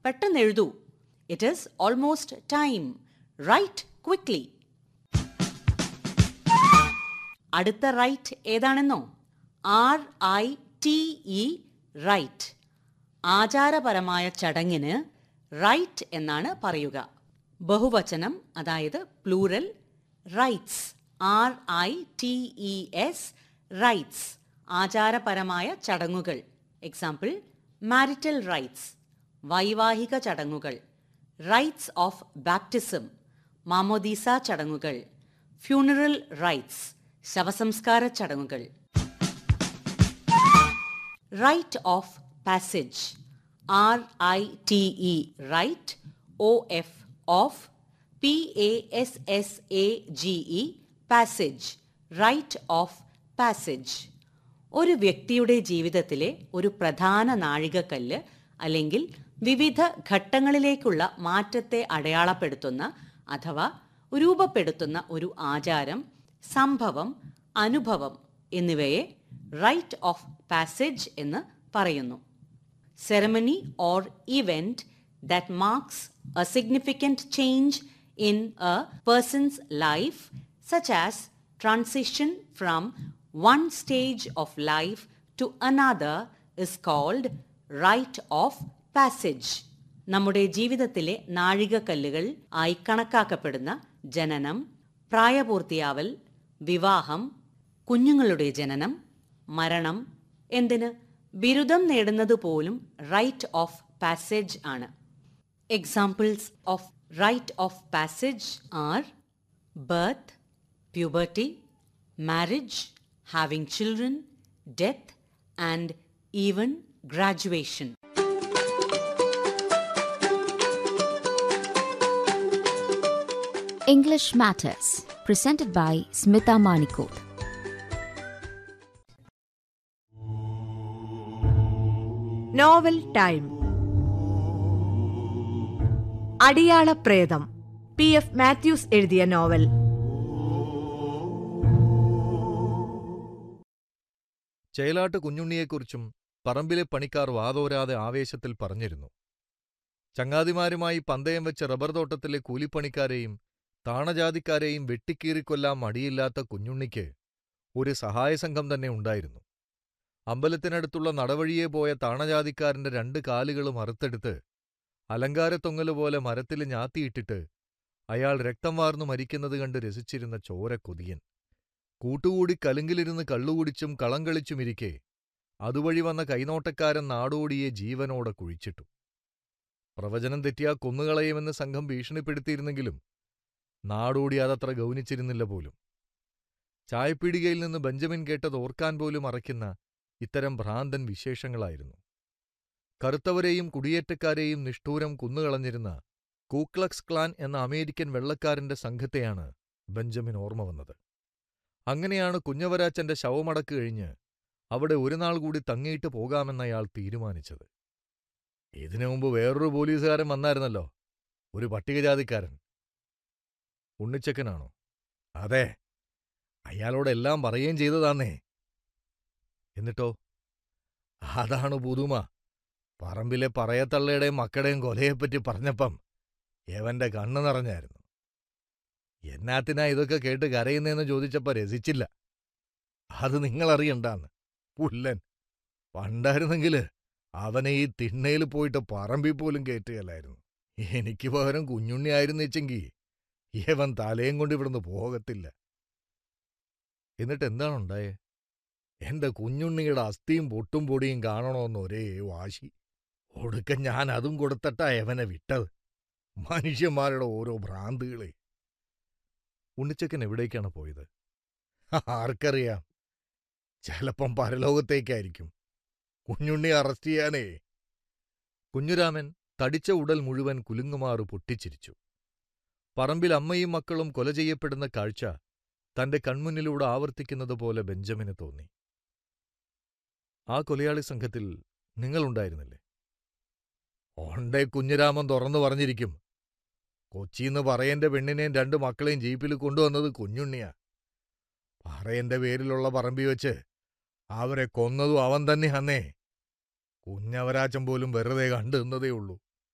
പെട്ടെന്ന് എഴുതൂ it is almost time write quickly അടുത്ത റൈറ്റ് ഏതാണെന്നോ R I T E rite ആചാരപരമായ ചടങ്ങിന് റൈറ്റ് എന്നാണ് പറയുക ബഹുവചനം അതായത് plural rites R I T E S rites ആചാരപരമായ ചടങ്ങുകൾ എക്സാമ്പിൾ മാരിറ്റൽ റൈറ്റ്സ് വൈവാഹിക ചടങ്ങുകൾ റൈറ്റ്സ് ഓഫ് ബാപ്റ്റിസം മാമോദീസ ചടങ്ങുകൾ ഫ്യൂണറൽ റൈറ്റ്സ് ശവസംസ്കാര ചടങ്ങുകൾ rite of passage R I T E rite O F of P A S S A G E passage rite of passage ഒരു വ്യക്തിയുടെ ജീവിതത്തിലെ ഒരു പ്രധാന നാഴികക്കല്ല് അല്ലെങ്കിൽ വിവിധ ഘട്ടങ്ങളിലേക്കുള്ള മാറ്റത്തെ അടയാളപ്പെടുത്തുന്ന അഥവാ രൂപപ്പെടുത്തുന്ന ഒരു ആചാരം സംഭവം അനുഭവം എന്നിവയെ റൈറ്റ് ഓഫ് പാസേജ് എന്ന് പറയുന്നു ceremony or event that marks a significant change in a person's life, such as transition from one stage of life to another, is called rite of passage. നമ്മുടെ ജീവിതത്തിലെ നാഴികക്കല്ലുകൾ ആയി കണക്കാക്കപ്പെടുന്ന ജനനം പ്രായപൂർത്തിയാവൽ വിവാഹം കുഞ്ഞുങ്ങളുടെ ജനനം മരണം എന്തിന് ബിരുദം നേടുന്നത് പോലും റൈറ്റ് ഓഫ് പാസേജ് ആണ് examples of rite of passage are birth puberty marriage having children death and even graduation English Matters, presented by Smita Manikot. Novel time അടിയാള പ്രേതം പി എഫ് മാത്യൂസ് എഴുതിയ നോവൽ ചേലാട്ട് കുഞ്ഞുണ്ണിയെക്കുറിച്ചും പറമ്പിലെ പണിക്കാർ വാതോരാതെ ആവേശത്തിൽ പറഞ്ഞിരുന്നു ചങ്ങാതിമാരുമായി പന്തയം വെച്ച റബ്ബർ തോട്ടത്തിലെ കൂലിപ്പണിക്കാരെയും താണജാതിക്കാരെയും വെട്ടിക്കീറിക്കൊല്ലാൻ മടിയില്ലാത്ത കുഞ്ഞുണ്ണിക്ക് ഒരു സഹായസംഘം തന്നെ ഉണ്ടായിരുന്നു അമ്പലത്തിനടുത്തുള്ള നടവഴിയെ പോയ താണജാതിക്കാരന്റെ രണ്ട് കാലുകളും അറുത്തെടുത്ത് അലങ്കാരത്തൊങ്ങലുപോലെ മരത്തിൽ ഞാത്തിയിട്ടിട്ട് അയാൾ രക്തം വാർന്നു മരിക്കുന്നത് കണ്ട് രസിച്ചിരുന്ന ചോരക്കൊതിയൻ കൂട്ടുകൂടി കലുങ്കിലിരുന്ന് കള്ളുകുടിച്ചും കളം കളിച്ചുമിരിക്കെ അതുവഴി വന്ന കൈനോട്ടക്കാരൻ നാടോടിയെ ജീവനോടെ കുഴിച്ചിട്ടു പ്രവചനം തെറ്റിയാ കൊന്നുകളയുമെന്ന് സംഘം ഭീഷണിപ്പെടുത്തിയിരുന്നെങ്കിലും നാടോടി അതത്ര ഗൗനിച്ചിരുന്നില്ല പോലും ചായപ്പീടികയിൽ നിന്ന് ബെഞ്ചമിൻ കേട്ടത് ഓർക്കാൻ പോലും അറയ്ക്കുന്ന ഇത്തരം ഭ്രാന്തൻ വിശേഷങ്ങളായിരുന്നു കറുത്തവരെയും കുടിയേറ്റക്കാരെയും നിഷ്ഠൂരം കുന്നുകളഞ്ഞിരുന്ന കൂക്ലക്സ് ക്ലാൻ എന്ന അമേരിക്കൻ വെള്ളക്കാരന്റെ സംഘത്തെയാണ് ബെഞ്ചമിൻ ഓർമ്മ വന്നത് അങ്ങനെയാണ് കുഞ്ഞവരാച്ചന്റെ ശവമടക്ക് കഴിഞ്ഞ് അവിടെ ഒരു നാൾ കൂടി തങ്ങിയിട്ട് പോകാമെന്നയാൾ തീരുമാനിച്ചത് ഇതിനു മുമ്പ് വേറൊരു പോലീസുകാരൻ വന്നായിരുന്നല്ലോ ഒരു പട്ടികജാതിക്കാരൻ ഉണ്ണിച്ചക്കനാണോ അതെ അയാളോടെല്ലാം പറയുകയും ചെയ്തതാന്നേ എന്നിട്ടോ അതാണ് പുതുമ പറമ്പിലെ പറയത്തള്ളയുടെയും മക്കളുടെയും കൊലയെപ്പറ്റി പറഞ്ഞപ്പം എവന്റെ കണ്ണു നിറഞ്ഞായിരുന്നു എന്നാത്തിനാ ഇതൊക്കെ കേട്ട് കരയുന്നേന്ന് ചോദിച്ചപ്പോ രസിച്ചില്ല അത് നിങ്ങളറിയണ്ടാന്ന് പുല്ലൻ പണ്ടായിരുന്നെങ്കില് അവനെ ഈ തിണ്ണയിൽ പോയിട്ട് പറമ്പിൽ പോലും കയറ്റുകയല്ലായിരുന്നു എനിക്ക് പകരം കുഞ്ഞുണ്ണി ആയിരുന്നെച്ചെങ്കി ഇവൻ തലയും കൊണ്ട് ഇവിടുന്ന് പോകത്തില്ല എന്നിട്ട് എന്താണുണ്ടായേ എന്റെ കുഞ്ഞുണ്ണിയുടെ അസ്ഥിയും പൊട്ടും പൊടിയും കാണണമെന്ന് ഒരേ വാശി ഒടുക്കം ഞാൻ അതും കൊടുത്തിട്ടാ എവനെ വിട്ടത് മനുഷ്യന്മാരുടെ ഓരോ ഭ്രാന്തുകളെ ഉണ്ണിച്ചക്കൻ എവിടേക്കാണ് പോയത് ആർക്കറിയാം ചിലപ്പം പരലോകത്തേക്കായിരിക്കും കുഞ്ഞുണ്ണി അറസ്റ്റ് ചെയ്യാനേ കുഞ്ഞുരാമൻ തടിച്ച ഉടൽ മുഴുവൻ കുലുങ്ങുമാറ് പൊട്ടിച്ചിരിച്ചു പറമ്പിൽ അമ്മയും മക്കളും കൊല ചെയ്യപ്പെടുന്ന കാഴ്ച തന്റെ കൺമുന്നിലൂടെ ആവർത്തിക്കുന്നത് പോലെ ബെഞ്ചമിന് തോന്നി ആ കൊലയാളി സംഘത്തിൽ നിങ്ങളുണ്ടായിരുന്നില്ലേ ഓണ്ടേ കുഞ്ഞിരാമൻ തുറന്നു പറഞ്ഞിരിക്കും കൊച്ചിന്ന് പറയന്റെ പെണ്ണിനെയും രണ്ട് മക്കളെയും ജീപ്പിൽ കൊണ്ടുവന്നത് കുഞ്ഞുണ്ണിയാ പറയന്റെ പേരിലുള്ള പറമ്പി വെച്ച് അവരെ കൊന്നതും അവൻ തന്നെ അന്നേ കുഞ്ഞവരാച്ചൻ പോലും വെറുതെ കണ്ടു നിന്നതേ ഉള്ളൂ